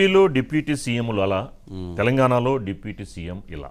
ఏపీలో డిప్యూటీ సీఎంలు అలా తెలంగాణలో డిప్యూటీ సీఎం ఇలా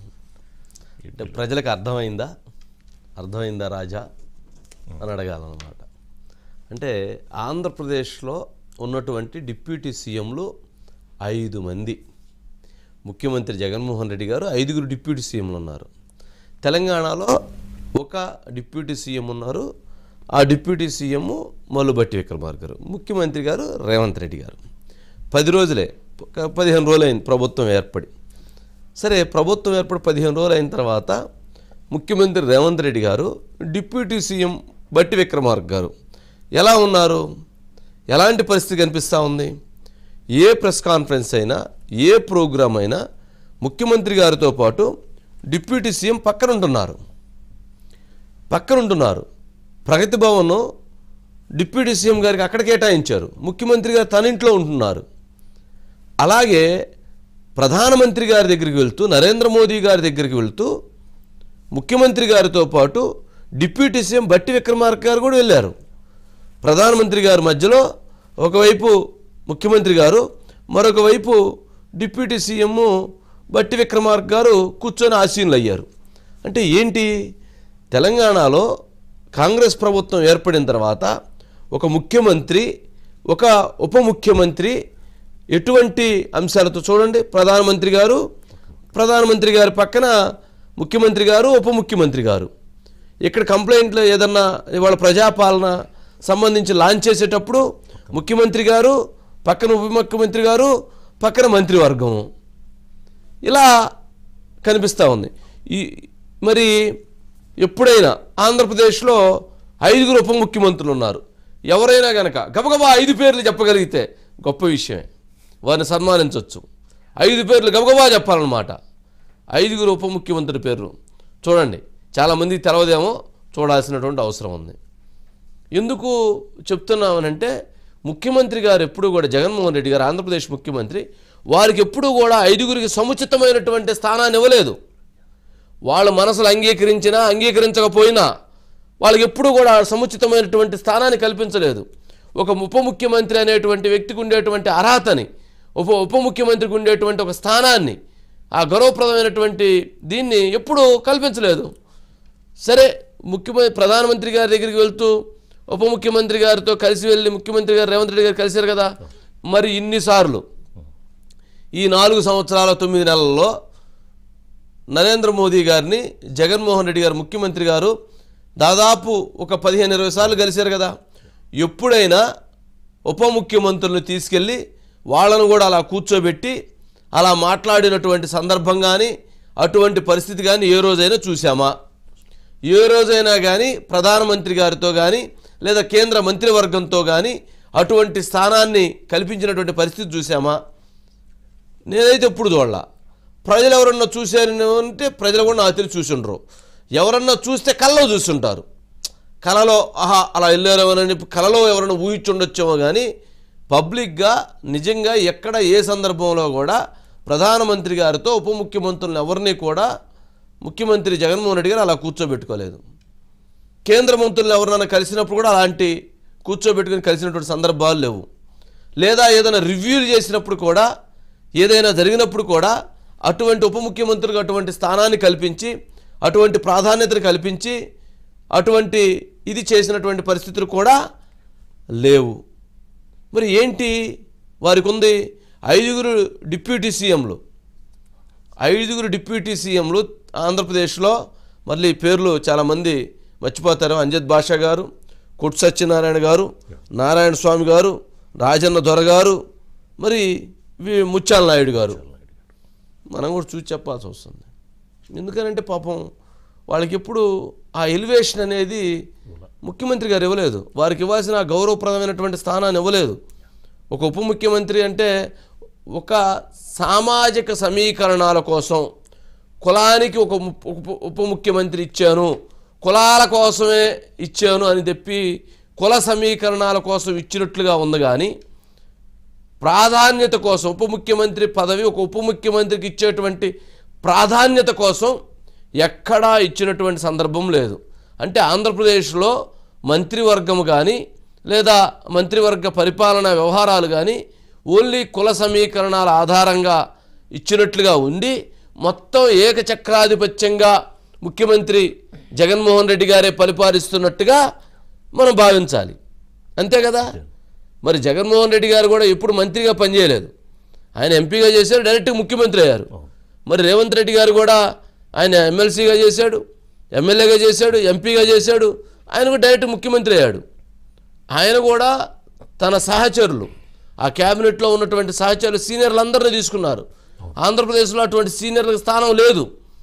అంటే ప్రజలకు అర్థమైందా అర్థమైందా రాజా అని అడగాలన్నమాట అంటే ఆంధ్రప్రదేశ్లో ఉన్నటువంటి డిప్యూటీ సీఎంలు ఐదు మంది ముఖ్యమంత్రి జగన్మోహన్ రెడ్డి గారు ఐదుగురు డిప్యూటీ సీఎంలు ఉన్నారు తెలంగాణలో ఒక డిప్యూటీ సీఎం ఉన్నారు ఆ డిప్యూటీ సీఎం మల్లుబట్టి విక్రమార్క గారు ముఖ్యమంత్రి గారు రేవంత్ రెడ్డి గారు పది రోజులే ఒక పదిహేను రోజులు అయింది ప్రభుత్వం ఏర్పడి సరే ప్రభుత్వం ఏర్పడి పదిహేను రోజులు అయిన తర్వాత ముఖ్యమంత్రి రేవంత్ రెడ్డి గారు డిప్యూటీ సీఎం బట్టి విక్రమార్క గారు ఎలా ఉన్నారు ఎలాంటి పరిస్థితి కనిపిస్తూ ఉంది ఏ ప్రెస్ కాన్ఫరెన్స్ అయినా ఏ ప్రోగ్రాం అయినా ముఖ్యమంత్రి గారితో పాటు డిప్యూటీ సీఎం పక్కన ఉంటున్నారు పక్కన ఉంటున్నారు ప్రగతి భవన్ డిప్యూటీ సీఎం గారికి అక్కడ కేటాయించారు ముఖ్యమంత్రి గారు తన ఇంట్లో ఉంటున్నారు అలాగే ప్రధానమంత్రి గారి దగ్గరికి వెళ్తూ నరేంద్ర మోదీ గారి దగ్గరికి వెళ్తూ ముఖ్యమంత్రి గారితో పాటు డిప్యూటీ సీఎం బట్టి విక్రమార్క గారు కూడా వెళ్ళారు ప్రధానమంత్రి గారి మధ్యలో ఒకవైపు ముఖ్యమంత్రి గారు మరొక వైపు డిప్యూటీ సీఎం బట్టి విక్రమార్క గారు కూర్చొని ఆసీనులు అయ్యారు అంటే ఏంటి తెలంగాణలో కాంగ్రెస్ ప్రభుత్వం ఏర్పడిన తర్వాత ఒక ముఖ్యమంత్రి ఒక ఉప ముఖ్యమంత్రి ఎటువంటి అంశాలతో చూడండి ప్రధానమంత్రి గారు ప్రధానమంత్రి గారి పక్కన ముఖ్యమంత్రి గారు ఉప ముఖ్యమంత్రి గారు ఇక్కడ కంప్లైంట్లు ఏదన్నా ఇవాళ ప్రజాపాలన సంబంధించి లాంచ్ చేసేటప్పుడు ముఖ్యమంత్రి గారు పక్కన ఉప ముఖ్యమంత్రి గారు పక్కన మంత్రివర్గం ఇలా కనిపిస్తూ ఉంది ఈ మరి ఎప్పుడైనా ఆంధ్రప్రదేశ్లో ఐదుగురు ఉప ముఖ్యమంత్రులు ఉన్నారు ఎవరైనా గనక గబగబా ఐదు పేర్లు చెప్పగలిగితే గొప్ప విషయమే వారిని సన్మానించవచ్చు ఐదు పేర్లు గబగబా చెప్పాలన్నమాట ఐదుగురు ఉప ముఖ్యమంత్రి పేర్లు చూడండి చాలామందికి తెలవదేమో చూడాల్సినటువంటి అవసరం ఉంది ఎందుకు చెప్తున్నామనంటే ముఖ్యమంత్రి గారు ఎప్పుడు కూడా జగన్మోహన్ రెడ్డి గారు ఆంధ్రప్రదేశ్ ముఖ్యమంత్రి వారికి ఎప్పుడూ కూడా ఐదుగురికి సముచితమైనటువంటి స్థానాన్ని ఇవ్వలేదు వాళ్ళ మనసులు అంగీకరించినా అంగీకరించకపోయినా వాళ్ళకి ఎప్పుడూ కూడా సముచితమైనటువంటి స్థానాన్ని కల్పించలేదు ఒక ఉప ముఖ్యమంత్రి అనేటువంటి వ్యక్తికి ఉండేటువంటి అర్హతని ఉప ఉప ముఖ్యమంత్రికి ఉండేటువంటి ఒక స్థానాన్ని ఆ గౌరవప్రదమైనటువంటి దీన్ని ఎప్పుడూ కల్పించలేదు సరే ముఖ్యమంత్రి ప్రధానమంత్రి గారి దగ్గరికి వెళ్తూ ఉప ముఖ్యమంత్రి గారితో కలిసి వెళ్ళి ముఖ్యమంత్రి గారు రేవంత్ రెడ్డి గారు కలిశారు కదా మరి ఇన్నిసార్లు ఈ నాలుగు సంవత్సరాల తొమ్మిది నెలల్లో నరేంద్ర మోదీ గారిని జగన్మోహన్ రెడ్డి గారు ముఖ్యమంత్రి గారు దాదాపు ఒక పదిహేను ఇరవై సార్లు కలిశారు కదా ఎప్పుడైనా ఉప ముఖ్యమంత్రులను తీసుకెళ్ళి వాళ్ళను కూడా అలా కూర్చోబెట్టి అలా మాట్లాడినటువంటి సందర్భం కానీ అటువంటి పరిస్థితి కానీ ఏ రోజైనా చూసామా ఏ రోజైనా కానీ ప్రధానమంత్రి గారితో కానీ లేదా కేంద్ర మంత్రివర్గంతో కానీ అటువంటి స్థానాన్ని కల్పించినటువంటి పరిస్థితి చూసామా నేనైతే ఎప్పుడు చూడలా ప్రజలు ఎవరన్నా చూశారు అంటే ప్రజలు కూడా నాకు తెలిసి చూసిండ్రు ఎవరన్నా చూస్తే కళ్ళలో చూస్తుంటారు కళలో ఆహా అలా వెళ్ళారేమోనని కళలో ఎవరైనా ఊహించుండొచ్చేమో కానీ పబ్లిక్గా నిజంగా ఎక్కడ ఏ సందర్భంలో కూడా ప్రధానమంత్రి గారితో ఉప ముఖ్యమంత్రులను ఎవరిని కూడా ముఖ్యమంత్రి జగన్మోహన్ రెడ్డి గారు అలా కూర్చోబెట్టుకోలేదు కేంద్ర మంత్రులు ఎవరినైనా కలిసినప్పుడు కూడా అలాంటి కూర్చోబెట్టుకుని కలిసినటువంటి సందర్భాలు లేవు లేదా ఏదైనా రివ్యూలు చేసినప్పుడు కూడా ఏదైనా జరిగినప్పుడు కూడా అటువంటి ఉప ముఖ్యమంత్రికి అటువంటి స్థానాన్ని కల్పించి అటువంటి ప్రాధాన్యతను కల్పించి అటువంటి ఇది చేసినటువంటి పరిస్థితులు కూడా లేవు మరి ఏంటి వారికి ఉంది ఐదుగురు డిప్యూటీ సీఎంలు ఐదుగురు డిప్యూటీ సీఎంలు ఆంధ్రప్రదేశ్లో మళ్ళీ పేర్లు చాలామంది మర్చిపోతారు అంజద్ బాషా గారు కొట్టు సత్యనారాయణ గారు నారాయణ స్వామి గారు రాజన్న దొర గారు మరి వి- ముత్యాల నాయుడు గారు మనం కూడా చూసి చెప్పాల్సి వస్తుంది ఎందుకనంటే పాపం వాళ్ళకి ఎప్పుడు ఆ ఎలివేషన్ అనేది ముఖ్యమంత్రి గారు ఇవ్వలేదు వారికి ఇవ్వాల్సిన ఆ గౌరవప్రదమైనటువంటి స్థానాన్ని ఇవ్వలేదు ఒక ఉప ముఖ్యమంత్రి అంటే ఒక సామాజిక సమీకరణాల కోసం కులానికి ఒక ము- ఉప- ఉప ముఖ్యమంత్రి ఇచ్చాను కులాల కోసమే ఇచ్చాను అని చెప్పి కుల సమీకరణాల కోసం ఇచ్చినట్లుగా ఉంది కానీ ప్రాధాన్యత కోసం ఉప ముఖ్యమంత్రి పదవి ఒక ఉప ముఖ్యమంత్రికి ఇచ్చేటువంటి ప్రాధాన్యత కోసం ఎక్కడా ఇచ్చినటువంటి సందర్భం లేదు అంటే ఆంధ్రప్రదేశ్లో మంత్రివర్గం కానీ లేదా మంత్రివర్గ పరిపాలనా వ్యవహారాలు కానీ ఓన్లీ కుల సమీకరణాల ఆధారంగా ఇచ్చినట్లుగా ఉండి మొత్తం ఏకచక్రాధిపత్యంగా ముఖ్యమంత్రి జగన్మోహన్ రెడ్డి గారే పరిపాలిస్తున్నట్టుగా మనం భావించాలి అంతే కదా మరి జగన్మోహన్ రెడ్డి గారు కూడా ఎప్పుడు మంత్రిగా పనిచేయలేదు ఆయన ఎంపీగా చేశారు డైరెక్ట్గా ముఖ్యమంత్రి అయ్యారు మరి రేవంత్ రెడ్డి గారు కూడా ఆయన ఎమ్మెల్సీగా చేశాడు ఎమ్మెల్యేగా చేశాడు ఎంపీగా చేశాడు ఆయన కూడా డైరెక్ట్ ముఖ్యమంత్రి అయ్యాడు ఆయన కూడా తన సహచరులు ఆ క్యాబినెట్లో ఉన్నటువంటి సహచరులు సీనియర్లు అందరినీ తీసుకున్నారు ఆంధ్రప్రదేశ్లో అటువంటి సీనియర్లకు స్థానం లేదు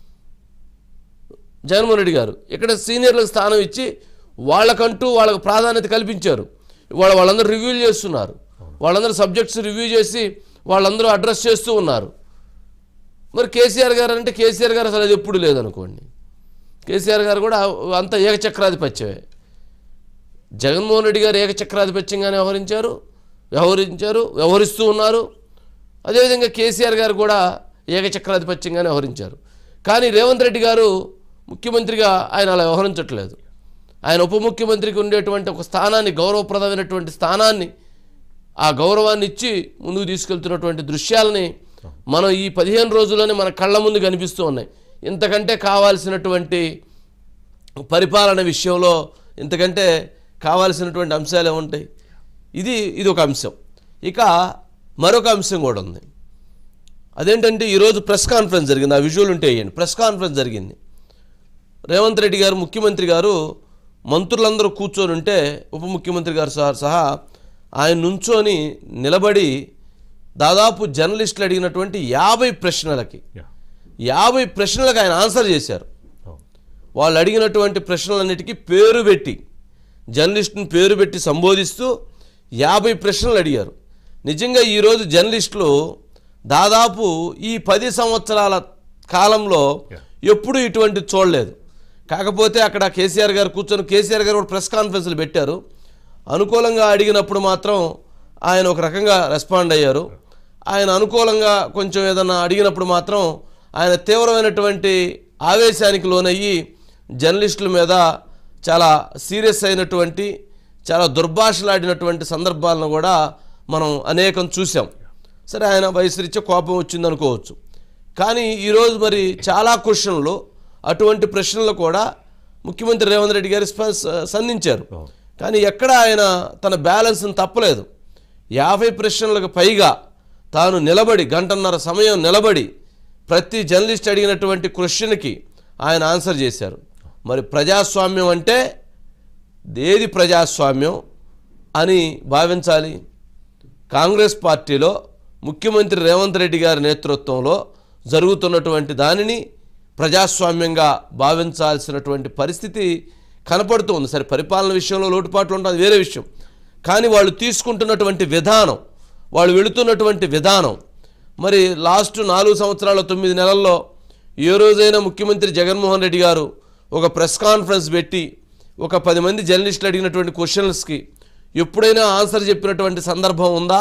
జగన్మోహన్ రెడ్డి గారు ఇక్కడ సీనియర్లకు స్థానం ఇచ్చి వాళ్ళకంటూ వాళ్ళకు ప్రాధాన్యత కల్పించారు వాళ్ళ వాళ్ళందరూ రివ్యూలు చేస్తున్నారు వాళ్ళందరూ సబ్జెక్ట్స్ రివ్యూ చేసి వాళ్ళందరూ అడ్రస్ చేస్తూ ఉన్నారు మరి కేసీఆర్ గారు అంటే కేసీఆర్ గారు అసలు అది ఎప్పుడు లేదనుకోండి కేసీఆర్ గారు కూడా అంత ఏకచక్రాధిపత్యమే జగన్మోహన్ రెడ్డి గారు ఏకచక్రాధిపత్యంగానే వ్యవహరించారు వ్యవహరించారు వ్యవహరిస్తూ ఉన్నారు అదేవిధంగా కేసీఆర్ గారు కూడా ఏకచక్రాధిపత్యంగానే వ్యవహరించారు కానీ రేవంత్ రెడ్డి గారు ముఖ్యమంత్రిగా ఆయన అలా వ్యవహరించట్లేదు ఆయన ఉప ముఖ్యమంత్రికి ఉండేటువంటి ఒక స్థానాన్ని గౌరవప్రదమైనటువంటి స్థానాన్ని ఆ గౌరవాన్ని ఇచ్చి ముందుకు తీసుకెళ్తున్నటువంటి దృశ్యాలని మనం ఈ పదిహేను రోజుల్లోనే మన కళ్ళ ముందు కనిపిస్తూ ఉన్నాయి ఇంతకంటే కావాల్సినటువంటి పరిపాలన విషయంలో ఇంతకంటే కావాల్సినటువంటి అంశాలు ఏముంటాయి ఇది ఇది ఒక అంశం ఇక మరొక అంశం కూడా ఉంది అదేంటంటే ఈరోజు ప్రెస్ కాన్ఫరెన్స్ జరిగింది ఆ విజువల్ ఉంటే వేయండి ప్రెస్ కాన్ఫరెన్స్ జరిగింది రేవంత్ రెడ్డి గారు ముఖ్యమంత్రి గారు మంత్రులందరూ కూర్చొని ఉంటే ఉప ముఖ్యమంత్రి గారు సహా సహా ఆయన నుంచొని నిలబడి దాదాపు జర్నలిస్టులు అడిగినటువంటి యాభై ప్రశ్నలకి యా యాభై ప్రశ్నలకు ఆయన ఆన్సర్ చేశారు అవును వాళ్ళు అడిగినటువంటి ప్రశ్నలన్నిటికీ పేరు పెట్టి జర్నలిస్టుని పేరు పెట్టి సంబోధిస్తూ యాభై ప్రశ్నలు అడిగారు నిజంగా ఈరోజు జర్నలిస్టులు దాదాపు ఈ పది సంవత్సరాల కాలంలో Yeah. ఎప్పుడూ ఇటువంటి చూడలేదు కాకపోతే అక్కడ కేసీఆర్ గారు కూర్చొని కేసీఆర్ గారు కూడా ప్రెస్ కాన్ఫరెన్స్లు పెట్టారు అనుకూలంగా అడిగినప్పుడు మాత్రం ఆయన ఒక రకంగా రెస్పాండ్ అయ్యారు ఆయన అనుకూలంగా కొంచెం ఏదన్నా అడిగినప్పుడు మాత్రం ఆయన తీవ్రమైనటువంటి ఆవేశానికి లోనయ్యి జర్నలిస్టుల మీద చాలా సీరియస్ అయినటువంటి చాలా దుర్భాషలాడినటువంటి సందర్భాలను కూడా మనం అనేకం చూసాం సరే ఆయన వయసురీత్యా కోపం వచ్చింది అనుకోవచ్చు కానీ ఈరోజు మరి చాలా క్వశ్చన్లు అటువంటి ప్రశ్నలు కూడా ముఖ్యమంత్రి రేవంత్ రెడ్డి గారు స్ప- సంధించారు అవును. కానీ ఎక్కడ ఆయన తన బ్యాలెన్స్ని తప్పలేదు యాభై ప్రశ్నలకు పైగా తాను నిలబడి గంటన్నర సమయం నిలబడి ప్రతి జర్నలిస్ట్ అడిగినటువంటి క్వశ్చన్కి ఆయన ఆన్సర్ చేశారు మరి ప్రజాస్వామ్యం అంటే ఏది ప్రజాస్వామ్యం అని భావించాలి కాంగ్రెస్ పార్టీలో ముఖ్యమంత్రి రేవంత్ రెడ్డి గారి నేతృత్వంలో జరుగుతున్నటువంటి దానిని ప్రజాస్వామ్యంగా భావించాల్సినటువంటి పరిస్థితి కనపడుతుంది సరే పరిపాలన విషయంలో లోటుపాట్లు ఉంటుంది వేరే విషయం కానీ వాళ్ళు తీసుకుంటున్నటువంటి విధానం వాళ్ళు వెళుతున్నటువంటి విధానం మరి లాస్ట్ నాలుగు సంవత్సరాల తొమ్మిది నెలల్లో ఏ రోజైనా ముఖ్యమంత్రి జగన్మోహన్ రెడ్డి గారు ఒక ప్రెస్ కాన్ఫరెన్స్ పెట్టి ఒక పది మంది జర్నలిస్టులు అడిగినటువంటి క్వశ్చన్స్కి ఎప్పుడైనా ఆన్సర్ చెప్పినటువంటి సందర్భం ఉందా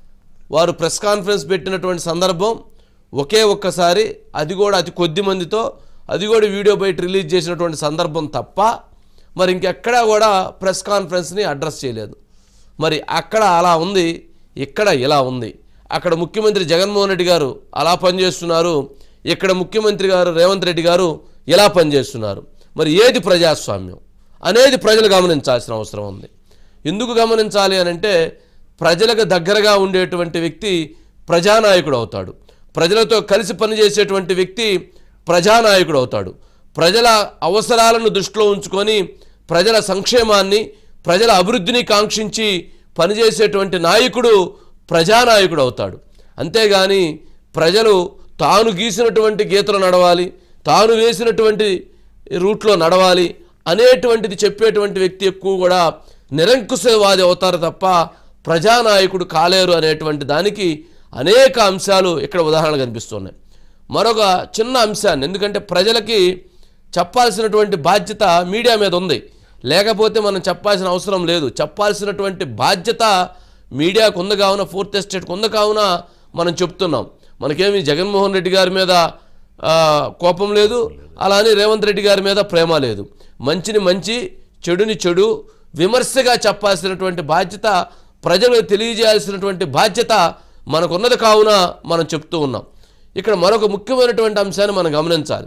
వారు ప్రెస్ కాన్ఫరెన్స్ పెట్టినటువంటి సందర్భం ఒకే ఒక్కసారి అది కూడా అతి కొద్ది మందితో అది కూడా వీడియో బయట రిలీజ్ చేసినటువంటి సందర్భం తప్ప మరి ఇంకెక్కడా కూడా ప్రెస్ కాన్ఫరెన్స్ని అడ్రస్ చేయలేదు మరి అక్కడ అలా ఉంది ఇక్కడ ఇలా ఉంది అక్కడ ముఖ్యమంత్రి జగన్మోహన్ రెడ్డి గారు అలా పనిచేస్తున్నారు ఇక్కడ ముఖ్యమంత్రి గారు రేవంత్ రెడ్డి గారు ఇలా పనిచేస్తున్నారు మరి ఏది ప్రజాస్వామ్యం అనేది ప్రజలు గమనించాల్సిన అవసరం ఉంది ఎందుకు గమనించాలి అని అంటే ప్రజలకు దగ్గరగా ఉండేటువంటి వ్యక్తి ప్రజానాయకుడు అవుతాడు ప్రజలతో కలిసి పనిచేసేటువంటి వ్యక్తి ప్రజానాయకుడు అవుతాడు ప్రజల అవసరాలను దృష్టిలో ఉంచుకొని ప్రజల సంక్షేమాన్ని ప్రజల అభివృద్ధిని కాంక్షించి పనిచేసేటువంటి నాయకుడు ప్రజానాయకుడు అవుతాడు అంతేగాని ప్రజలు తాను గీసినటువంటి గీతలు నడవాలి తాను వేసినటువంటి రూట్లో నడవాలి అనేటువంటిది చెప్పేటువంటి వ్యక్తి ఎక్కువ కూడా నిరంకుశవాది అవుతారు తప్ప ప్రజానాయకుడు కాలేరు అనేటువంటి దానికి అనేక అంశాలు ఇక్కడ ఉదాహరణలు కనిపిస్తున్నాయి మరొక చిన్న అంశాన్ని ఎందుకంటే ప్రజలకి చెప్పాల్సినటువంటి బాధ్యత మీడియా మీద ఉంది లేకపోతే మనం చెప్పాల్సిన అవసరం లేదు చెప్పాల్సినటువంటి బాధ్యత మీడియాకు ఉంది కావున ఫోర్త్ ఎస్టేట్కి ఉంది కావున మనం చెప్తున్నాం మనకేమి జగన్మోహన్ రెడ్డి గారి మీద ఆ, కోపం లేదు అలానే రేవంత్ రెడ్డి గారి మీద ప్రేమ లేదు మంచిని మంచి చెడుని చెడు విమర్శగా చెప్పాల్సినటువంటి బాధ్యత ప్రజలకు తెలియజేయాల్సినటువంటి బాధ్యత మనకున్నది కావున మనం చెప్తూ ఉన్నాం ఇక్కడ మరొక ముఖ్యమైనటువంటి అంశాన్ని మనం గమనించాలి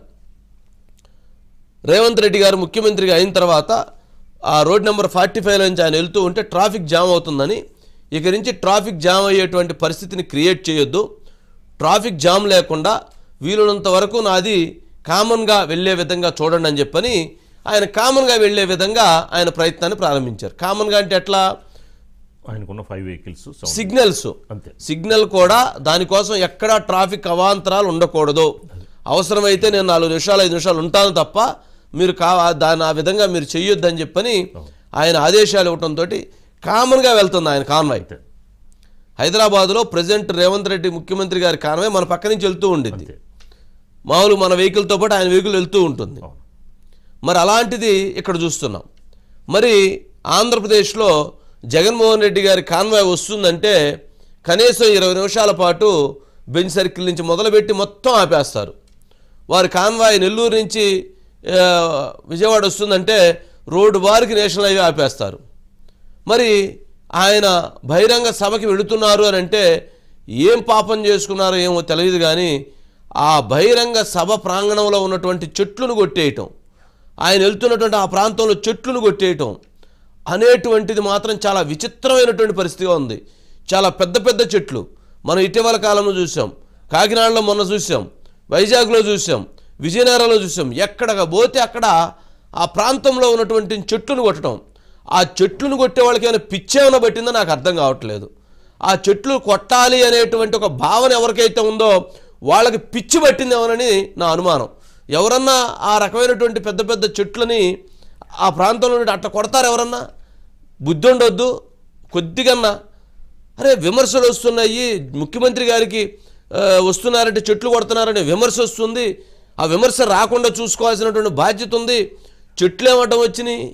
రేవంత్ రెడ్డి గారు ముఖ్యమంత్రిగా అయిన తర్వాత ఆ రోడ్ నెంబర్ ఫార్టీ ఫైవ్ నుంచి ఆయన వెళ్తూ ఉంటే ట్రాఫిక్ జామ్ అవుతుందని ఇక నుంచి ట్రాఫిక్ జామ్ అయ్యేటువంటి పరిస్థితిని క్రియేట్ చేయొద్దు ట్రాఫిక్ జామ్ లేకుండా వీలున్నంత వరకు నాది కామన్గా వెళ్ళే విధంగా చూడండి అని చెప్పని ఆయన కామన్గా వెళ్ళే విధంగా ఆయన ప్రయత్నాన్ని ప్రారంభించారు కామన్గా అంటే ఎట్లా ఆయనకున్న ఫైవ్ వెహికల్స్ సిగ్నల్స్ అంతే సిగ్నల్ కూడా దానికోసం ఎక్కడా ట్రాఫిక్ అవాంతరాలు ఉండకూడదు అవసరమైతే నేను నాలుగు నిమిషాలు ఐదు నిమిషాలు ఉంటాను తప్ప మీరు కా దాని ఆ విధంగా మీరు చెయ్యొద్దని చెప్పని ఆయన ఆదేశాలు ఇవ్వడంతో కామన్గా వెళ్తుంది ఆయన కాన్వాయ్ అంతే హైదరాబాద్లో ప్రజెంట్ రేవంత్ రెడ్డి ముఖ్యమంత్రి గారి కాన్వాయ్ మన పక్క నుంచి వెళ్తూ ఉండింది అంతే మామూలు మన వెహికల్తో పాటు ఆయన వెహికల్ వెళ్తూ ఉంటుంది అవును మరి అలాంటిది ఇక్కడ చూస్తున్నాం మరి ఆంధ్రప్రదేశ్లో జగన్మోహన్ రెడ్డి గారి కాన్వాయ్ వస్తుందంటే కనీసం ఇరవై నిమిషాల పాటు బెంచ్ సర్కిల్ నుంచి మొదలుపెట్టి మొత్తం ఆపేస్తారు వారి కాన్వాయ్ నెల్లూరు నుంచి ఆ, విజయవాడ వస్తుందంటే రోడ్డు బారికి నేషనల్ హైవే ఆపేస్తారు మరి ఆయన బహిరంగ సభకి వెళుతున్నారు అని అంటే ఏం పాపం చేసుకున్నారో ఏమో తెలియదు కానీ ఆ బహిరంగ సభ ప్రాంగణంలో ఉన్నటువంటి చెట్లను కొట్టేయటం ఆయన వెళ్తున్నటువంటి ఆ ప్రాంతంలో చెట్లను కొట్టేయటం అనేటువంటిది మాత్రం చాలా విచిత్రమైనటువంటి పరిస్థితిగా ఉంది చాలా పెద్ద పెద్ద చెట్లు మనం ఇటీవల కాలంలో చూసాం కాకినాడలో మొన్న చూసాం వైజాగ్లో చూసాం విజయనగరంలో చూసాం ఎక్కడ పోతే అక్కడ ఆ ప్రాంతంలో ఉన్నటువంటి చెట్లను కొట్టడం ఆ చెట్లను కొట్టే వాళ్ళకి ఏమైనా పిచ్చేమైనా పట్టిందో నాకు అర్థం కావట్లేదు ఆ చెట్లు కొట్టాలి అనేటువంటి ఒక భావన ఎవరికైతే ఉందో వాళ్ళకి పిచ్చి పట్టిందేమోనని నా అనుమానం ఎవరన్నా ఆ రకమైనటువంటి పెద్ద పెద్ద చెట్లని ఆ ప్రాంతంలో నుండి అట్లా కొడతారు ఎవరన్నా బుద్ధి ఉండొద్దు కొద్దిగన్నా అరే విమర్శలు వస్తున్నాయి ముఖ్యమంత్రి గారికి ఆ, వస్తున్నారంటే చెట్లు కొడుతున్నారనే విమర్శ వస్తుంది ఆ విమర్శ రాకుండా చూసుకోవాల్సినటువంటి బాధ్యత ఉంది చెట్లు ఏమటం వచ్చినాయి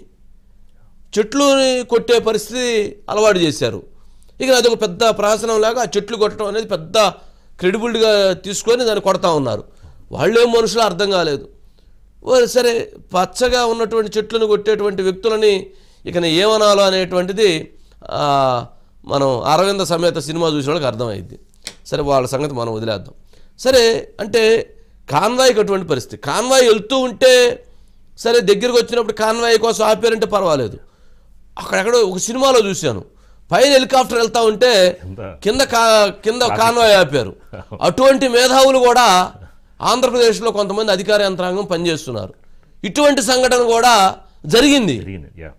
చెట్లుని కొట్టే పరిస్థితి అలవాటు చేశారు ఇక అదొక పెద్ద ప్రహసనం లాగా ఆ చెట్లు కొట్టడం అనేది పెద్ద క్రెడిబిలిటీగా తీసుకొని దాన్ని కొడతా ఉన్నారు వాళ్ళేం మనుషులు అర్థం కాలేదు ఓ సరే పచ్చగా ఉన్నటువంటి చెట్లను కొట్టేటువంటి వ్యక్తులని ఇక నేను ఏమనాలో అనేటువంటిది ఆ, మనం అరవింద సమేత సినిమా చూసిన వాళ్ళకి అర్థమైంది సరే వాళ్ళ సంగతి మనం వదిలేద్దాం సరే అంటే కాన్వాయ్కి అటువంటి పరిస్థితి కాన్వాయ్ వెళ్తూ ఉంటే సరే దగ్గరికి వచ్చినప్పుడు కాన్వాయ్ కోసం ఆపారంటే పర్వాలేదు అక్కడెక్కడో ఒక సినిమాలో చూశాను పైన హెలికాప్టర్ వెళ్తా ఉంటే కింద కింద కా కింద కాన్వాయ్ ఆపారు అటువంటి మేధావులు కూడా ఆంధ్రప్రదేశ్లో కొంతమంది అధికార యంత్రాంగం పనిచేస్తున్నారు ఇటువంటి సంఘటన కూడా జరిగింది జరిగింది యా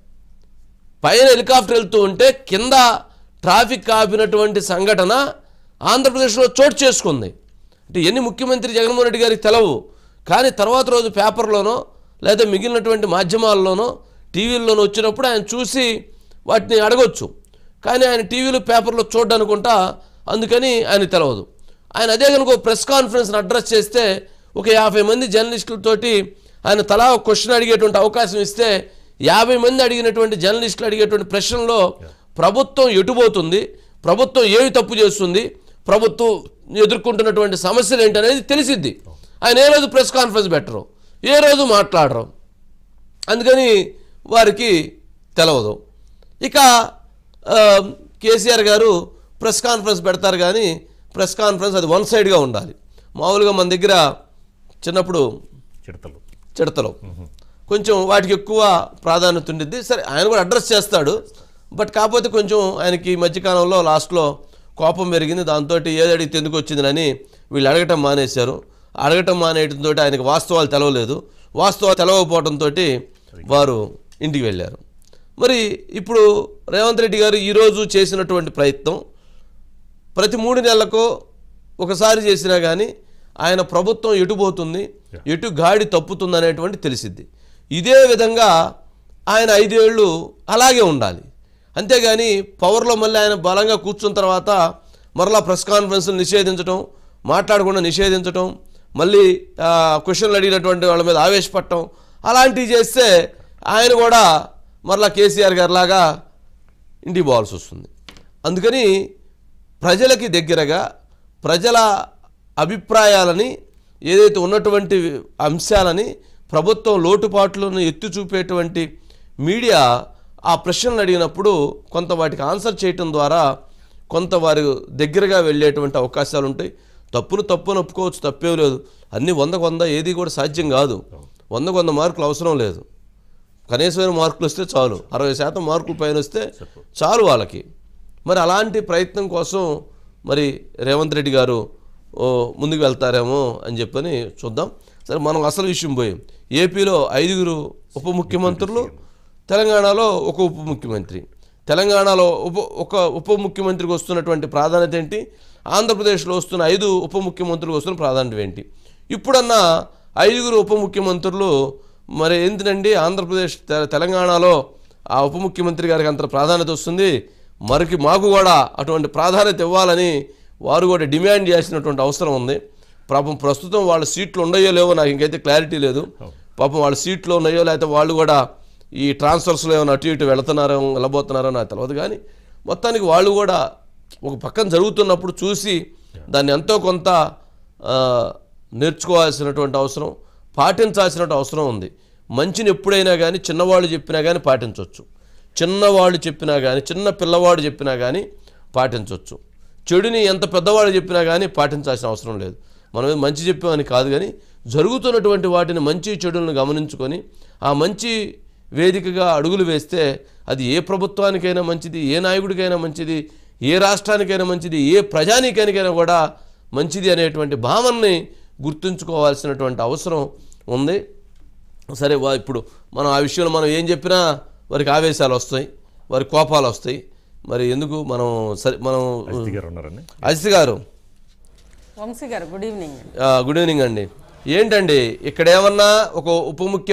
పైన హెలికాప్టర్ వెళ్తూ ఉంటే కింద ట్రాఫిక్ ఆపినటువంటి సంఘటన ఆంధ్రప్రదేశ్లో చోటు చేసుకుంది అంటే ఎన్ని ముఖ్యమంత్రి జగన్మోహన్ రెడ్డి గారికి తెలవు కానీ తర్వాత రోజు పేపర్లోనో లేదా మిగిలినటువంటి మాధ్యమాల్లోనో టీవీల్లోనో వచ్చినప్పుడు ఆయన చూసి వాటిని అడగొచ్చు కానీ ఆయన టీవీలో పేపర్లో చూడనుకుంటా అందుకని ఆయన తెలవదు ఆయన అదే కనుక ఒక ప్రెస్ కాన్ఫరెన్స్ని అడ్రస్ చేస్తే ఒక యాభై మంది జర్నలిస్టులతోటి ఆయన తలా ఒక క్వశ్చన్ అడిగేటువంటి అవకాశం ఇస్తే యాభై మంది అడిగినటువంటి జర్నలిస్టులు అడిగేటువంటి ప్రశ్నలో ప్రభుత్వం ఎటుపోతుంది ప్రభుత్వం ఏమి తప్పు చేస్తుంది ప్రభుత్వం ఎదుర్కొంటున్నటువంటి సమస్యలు ఏంటనేది తెలిసిద్ది ఆయన ఏ రోజు ప్రెస్ కాన్ఫరెన్స్ పెట్టరు ఏ రోజు మాట్లాడరు అందుకని వారికి తెలవదు ఇక ఆ, కేసీఆర్ గారు ప్రెస్ కాన్ఫరెన్స్ పెడతారు కానీ ప్రెస్ కాన్ఫరెన్స్ అది వన్ సైడ్గా ఉండాలి మామూలుగా మన దగ్గర చిన్నప్పుడు చిడతలు చిడతలు కొంచెం వాటికి ఎక్కువ ప్రాధాన్యత ఉండిద్ది సరే ఆయన కూడా అడ్రస్ చేస్తాడు బట్ కాకపోతే కొంచెం ఆయనకి ఈ మధ్యకాలంలో లాస్ట్లో కోపం పెరిగింది దాంతో ఏది అడిగితే ఎందుకు వచ్చిందని వీళ్ళు అడగటం మానేశారు అడగటం మానేయడంతో ఆయనకి వాస్తవాలు తెలవలేదు వాస్తవాలు తెలవకపోవడంతో వారు ఇంటికి వెళ్ళారు మరి ఇప్పుడు రేవంత్ రెడ్డి గారు ఈరోజు చేసినటువంటి ప్రయత్నం ప్రతి మూడు నెలలకు ఒకసారి చేసినా కానీ ఆయన ప్రభుత్వం ఎటుపోతుంది ఎటు గాడి తప్పుతుంది అనేటువంటి తెలిసిద్ది ఇదే విధంగా ఆయన ఐదేళ్ళు అలాగే ఉండాలి అంతేగాని పవర్లో మళ్ళీ ఆయన బలంగా కూర్చున్న తర్వాత మరలా ప్రెస్ కాన్ఫరెన్స్లు నిషేధించడం మాట్లాడకుండా నిషేధించడం మళ్ళీ ఆ, క్వశ్చన్లు అడిగినటువంటి వాళ్ళ మీద ఆవేశపడటం అలాంటివి చేస్తే ఆయన కూడా మరలా కేసీఆర్ గారిలాగా ఇంటికి పోవాల్సి వస్తుంది అందుకని ప్రజలకి దగ్గరగా ప్రజల అభిప్రాయాలని ఏదైతే ఉన్నటువంటి అంశాలని ప్రభుత్వం లోటుపాట్లను ఎత్తి చూపేటువంటి మీడియా ఆ ప్రశ్నలు అడిగినప్పుడు కొంత వాటికి ఆన్సర్ చేయటం ద్వారా కొంత వారి దగ్గరగా వెళ్ళేటువంటి అవకాశాలు ఉంటాయి తప్పును తప్పును ఒప్పుకోవచ్చు తప్పేం లేదు అన్ని వందకు వంద ఏది కూడా సాధ్యం కాదు వందకు వంద మార్కులు అవసరం లేదు కనీసమైన మార్కులు వస్తే చాలు అరవై శాతం మార్కులు పైన వస్తే చాలు వాళ్ళకి మరి అలాంటి ప్రయత్నం కోసం మరి రేవంత్ రెడ్డి గారు ఓ, ముందుకు వెళ్తారేమో అని చెప్పని చూద్దాం సరే మనం అసలు విషయం పోయాం ఏపీలో ఐదుగురు ఉప ముఖ్యమంత్రులు తెలంగాణలో ఒక ఉప ముఖ్యమంత్రి తెలంగాణలో ఉప ఒక ఉప ముఖ్యమంత్రికి వస్తున్నటువంటి ప్రాధాన్యత ఏంటి ఆంధ్రప్రదేశ్లో వస్తున్న ఐదు ఉప ముఖ్యమంత్రులకు వస్తున్న ప్రాధాన్యత ఏంటి ఇప్పుడన్నా ఐదుగురు ఉప ముఖ్యమంత్రులు మరి ఏంటండి ఆంధ్రప్రదేశ్ తె- తెలంగాణలో ఆ ఉప ముఖ్యమంత్రి గారికి అంత ప్రాధాన్యత వస్తుంది మరికి మాకు కూడా అటువంటి ప్రాధాన్యత ఇవ్వాలని వారు కూడా డిమాండ్ చేసినటువంటి అవసరం ఉంది పాపం ప్రస్తుతం వాళ్ళ సీట్లు ఉన్నాయో లేవో నాకు ఇంకైతే క్లారిటీ లేదు పాపం వాళ్ళ సీట్లు ఉన్నాయో లేకపోతే వాళ్ళు కూడా ఈ ట్రాన్స్ఫర్స్లో ఏమైనా అటు ఇటు వెళుతున్నారో వెళ్ళబోతున్నారో నాకు తెలియదు కానీ మొత్తానికి వాళ్ళు కూడా ఒక పక్కన జరుగుతున్నప్పుడు చూసి దాన్ని ఎంతో కొంత ఆ, నేర్చుకోవాల్సినటువంటి అవసరం పాటించాల్సినటువంటి అవసరం ఉంది మంచిని ఎప్పుడైనా కానీ చిన్నవాళ్ళు చెప్పినా కానీ పాటించవచ్చు చిన్నవాళ్ళు చెప్పినా కానీ చిన్న పిల్లవాడు చెప్పినా కానీ పాటించవచ్చు చెడుని ఎంత పెద్దవాళ్ళు చెప్పినా కానీ పాటించాల్సిన అవసరం లేదు మనం ఏదో మంచి చెప్పామని కాదు కానీ జరుగుతున్నటువంటి వాటిని మంచి చెడులను గమనించుకొని ఆ మంచి వేదికగా అడుగులు వేస్తే అది ఏ ప్రభుత్వానికైనా మంచిది ఏ నాయకుడికైనా మంచిది ఏ రాష్ట్రానికైనా మంచిది ఏ ప్రజానీకానికైనా కూడా మంచిది అనేటువంటి భావనని గుర్తుంచుకోవాల్సినటువంటి అవసరం ఉంది సరే వా ఇప్పుడు మనం ఆ విషయంలో మనం ఏం చెప్పినా వారికి ఆవేశాలు వస్తాయి వారి కోపాలు వస్తాయి మరి ఎందుకు మనం సరే మనం అజిత్ గారు ఉన్నారండి అజిత్ గారు వంశీ గారు గుడ్ ఈవినింగ్ ఆ, గుడ్ ఈవినింగ్ అండి ఏంటండి ఇక్కడ ఏమన్నా ఒక ఉప ముఖ్య